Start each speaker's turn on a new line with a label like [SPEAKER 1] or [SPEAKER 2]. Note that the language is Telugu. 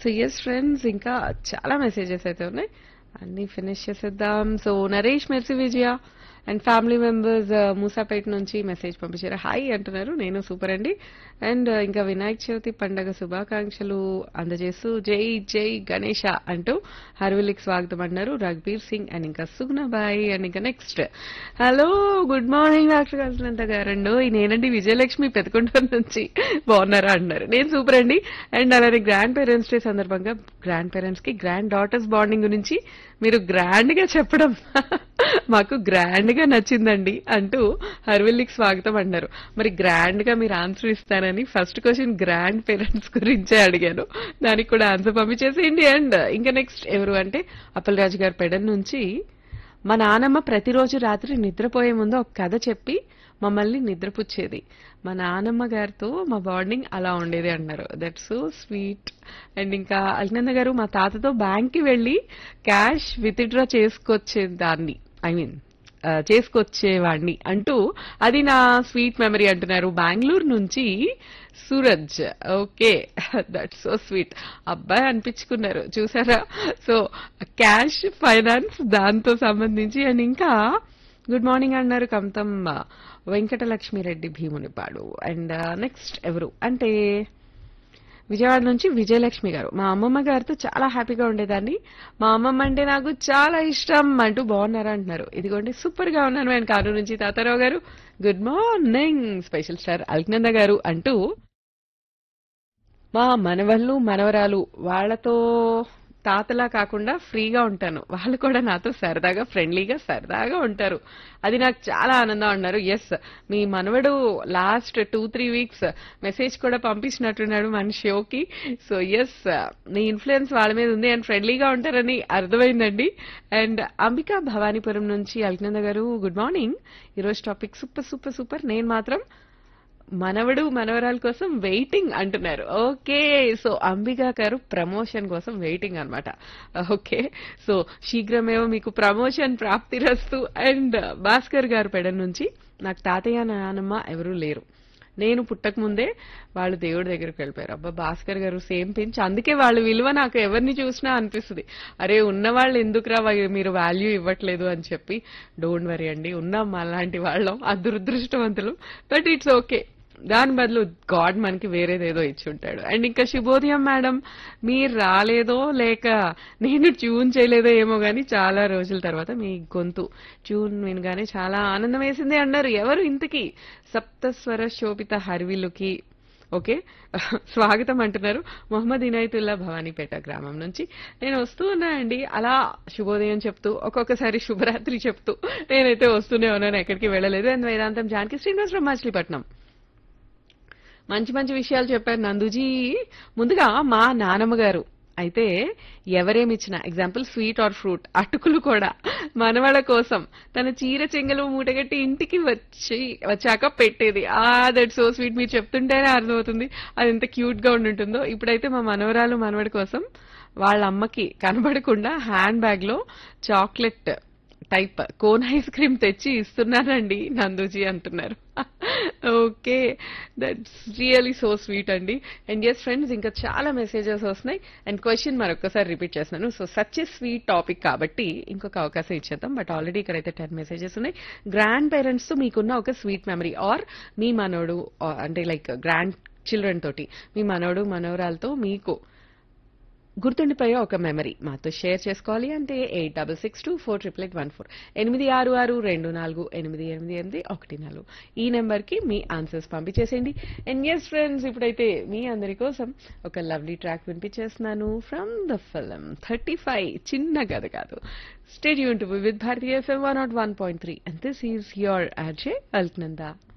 [SPEAKER 1] సో ఎస్ ఫ్రెండ్స్ ఇంకా చాలా మెసేజెస్ అయితే ఉన్నాయి అన్ని ఫినిష్ చేసేద్దాం so Naresh Mercy Vijaya and family members Moosapet నుంచి మెసేజ్ పంపించారు హాయ్ అంటున్నారు నేను సూపర్ అండి అండ్ ఇంకా వినాయక చవితి పండగ శుభాకాంక్షలు అందజేస్తూ జై జై గణేష అంటూ హర్విలిక్ స్వాగతం అన్నారు రఘ్బీర్ సింగ్ అండ్ ఇంకా సుగ్నబాయ్ అండ్ ఇంకా next hello good morning doctor కలిసినంత గారండు నేనండి విజయలక్ష్మి పెదకొండూరు నుంచి బాగున్నారా అంటున్నారు నేను సూపర్ అండి అండ్ అలానే గ్రాండ్ పేరెంట్స్ డే సందర్భంగా గ్రాండ్ పేరెంట్స్ కి గ్రాండ్ డాటర్స్ బాండింగ్ గురించి మీరు గ్రాండ్ గా చెప్పడం మాకు గ్రాండ్ గా నచ్చిందండి అంటూ హర్విల్లికి స్వాగతం అన్నారు మరి గ్రాండ్ గా మీరు ఆన్సర్ ఇస్తారని ఫస్ట్ క్వశ్చన్ గ్రాండ్ పేరెంట్స్ గురించే అడిగాను దానికి కూడా ఆన్సర్ పంపించేసేయండి అండ్ ఇంకా నెక్స్ట్ ఎవరు అంటే అప్పలరాజు గారి పెడన్ నుంచి మా నానమ్మ ప్రతిరోజు రాత్రి నిద్రపోయే ముందు ఒక కథ చెప్పి మమ్మల్ని నిద్రపుచ్చేది మా నానమ్మ గారితో మా బాండింగ్ అలా ఉండేది అన్నారు దట్ సో స్వీట్ అండ్ ఇంకా అల్నంద గారు మా తాతతో బ్యాంక్ కి వెళ్ళి క్యాష్ విత్డ్రా చేసుకొచ్చే దాన్ని ఐ మీన్ చేసుకొచ్చేవాడిని అంటూ అది నా స్వీట్ మెమరీ అంటున్నారు బెంగళూరు నుంచి Suraj okay that so sweet అబ్బాయి అనిపించుకున్నారు చూసారా సో క్యాష్ ఫైనాన్స్ దాంతో సంబంధించి అండ్ ఇంకా గుడ్ మార్నింగ్ అన్నారు కమతం వెంకటలక్ష్మిరెడ్డి భీమునిపాడు అండ్ నెక్స్ట్ ఎవరు అంటే విజయవాడ నుంచి విజయలక్ష్మి గారు మా అమ్మమ్మ గారితో చాలా హ్యాపీగా ఉండేదాన్ని మా అమ్మమ్మ అంటే నాకు చాలా ఇష్టం అంటూ బాగున్నారా అంటున్నారు ఇదిగోండి సూపర్ గా ఉన్నాను ఆయన కారు నుంచి తాతారావు గారు good morning special star Alkananda గారు అంటూ మా మనవళ్ళు మనవరాలు వాళ్ళతో తాతలా కాకుండా ఫ్రీగా ఉంటాను వాళ్ళు కూడా నాతో సరదాగా ఫ్రెండ్లీగా సరదాగా ఉంటారు అది నాకు చాలా ఆనందం అన్నారు ఎస్ మీ మనవడు last two three weeks message కూడా పంపించినట్టున్నాడు మన షోకి సో ఎస్ మీ ఇన్ఫ్లుయెన్స్ వాళ్ళ మీద ఉంది అండ్ ఫ్రెండ్లీగా ఉంటారని అర్థమైందండి అండ్ అంబికా భవానీపురం నుంచి అల్కనంద గారు గుడ్ మార్నింగ్ ఈరోజు టాపిక్ సూపర్ సూపర్ సూపర్ నేను మాత్రం మనవడు మనవరాల కోసం వెయిటింగ్ అంటున్నారు ఓకే సో అంబికా గారు ప్రమోషన్ కోసం వెయిటింగ్ అన్నమాట ఓకే సో శీఘ్రమేమో మీకు ప్రమోషన్ ప్రాప్తిరస్తు అండ్ భాస్కర్ గారు పెడ నుంచి నాకు తాతయ్య నానమ్మ ఎవరూ లేరు నేను పుట్టక ముందే వాళ్ళు దేవుడి దగ్గరికి వెళ్ళిపోయారు అబ్బా భాస్కర్ గారు సేమ్ పించ్ అందుకే వాళ్ళ విలువ నాకు ఎవరిని చూసినా అనిపిస్తుంది అరే ఉన్న వాళ్ళు ఎందుకురా వా- మీరు వాల్యూ ఇవ్వట్లేదు అని చెప్పి డోంట్ వరీ అండి ఉన్నాం అలాంటి వాళ్ళం అదృష్టవంతులు బట్ ఇట్స్ ఓకే దాని బదులు గాడ్ మనకి వేరేదేదో ఇచ్చి ఉంటాడు అండ్ ఇంకా శుభోదయం మేడం మీరు రాలేదో లేక నేను ట్యూన్ చేయలేదో ఏమో గానీ చాలా రోజుల తర్వాత మీ గొంతు ట్యూన్ వినగానే చాలా ఆనందం వేసింది అన్నారు ఎవరు ఇంతకీ సప్తస్వర శోభిత హర్విలుకి ఓకే స్వాగతం అంటున్నారు మొహమ్మద్ ఇనాయతుల్లా భవానీపేట గ్రామం నుంచి నేను వస్తూ ఉన్నా అండి అలా శుభోదయం చెప్తూ ఒక్కొక్కసారి శుభరాత్రి చెప్తూ నేనైతే వస్తూనే ఉన్నాను ఎక్కడికి వెళ్ళలేదు అండ్ వేదాంతం జానకి శ్రీనివాసరావు మచిలీపట్నం మంచి మంచి విషయాలు చెప్పారు నందుజీ ముందుగా మా నానమ్మ గారు అయితే ఎవరేమిచ్చినా ఎగ్జాంపుల్ స్వీట్ ఆర్ ఫ్రూట్ అటుకులు కూడా మనవళ్ళ కోసం తన చీర చెంగలు మూటగట్టి ఇంటికి వచ్చి వచ్చాక పెట్టేది ఆ దట్ సో స్వీట్ మీరు చెప్తుంటేనే అర్థమవుతుంది అది ఎంత క్యూట్ గా ఉంటుందో ఇప్పుడైతే మా మనవరాలు మనవడి కోసం వాళ్ళ అమ్మకి కనబడకుండా హ్యాండ్ బ్యాగ్ లో chocolate type cone ice cream తెచ్చి ఇస్తున్నానండి నందుజీ అంటున్నారు okay that's really so sweet అండి అండ్ ఎస్ ఫ్రెండ్స్ ఇంకా చాలా మెసేజెస్ వస్తున్నాయి అండ్ క్వశ్చన్ మరొకసారి రిపీట్ చేస్తున్నాను so such a sweet topic కాబట్టి ఇంకొక అవకాశం ఇచ్చేద్దాం బట్ ఆల్రెడీ ఇక్కడైతే టెన్ మెసేజెస్ ఉన్నాయి గ్రాండ్ పేరెంట్స్ తో మీకున్న ఒక స్వీట్ మెమరీ ఆర్ మీ మనోడు or అంటే లైక్ గ్రాండ్ చిల్డ్రన్ తోటి మీ మనోడు మనవరాలతో మీకు గుర్తుండిపోయే ఒక మెమరీ మాతో షేర్ చేసుకోవాలి అంటే eight double six two four triple eight one four ఎనిమిది ఆరు ఆరు రెండు నాలుగు ఎనిమిది ఎనిమిది ఎనిమిది ఒకటి నాలుగు ఈ నెంబర్కి మీ ఆన్సర్స్ పంపించేసేయండి అండ్ ఎస్ ఫ్రెండ్స్ ఇప్పుడైతే మీ అందరి కోసం ఒక లవ్లీ ట్రాక్ వినిపించేస్తున్నాను from the film thirty five Chinna Katha Kaadu stay tuned to with Bharatiya FM one naught one point three and this is your RJ Alaknanda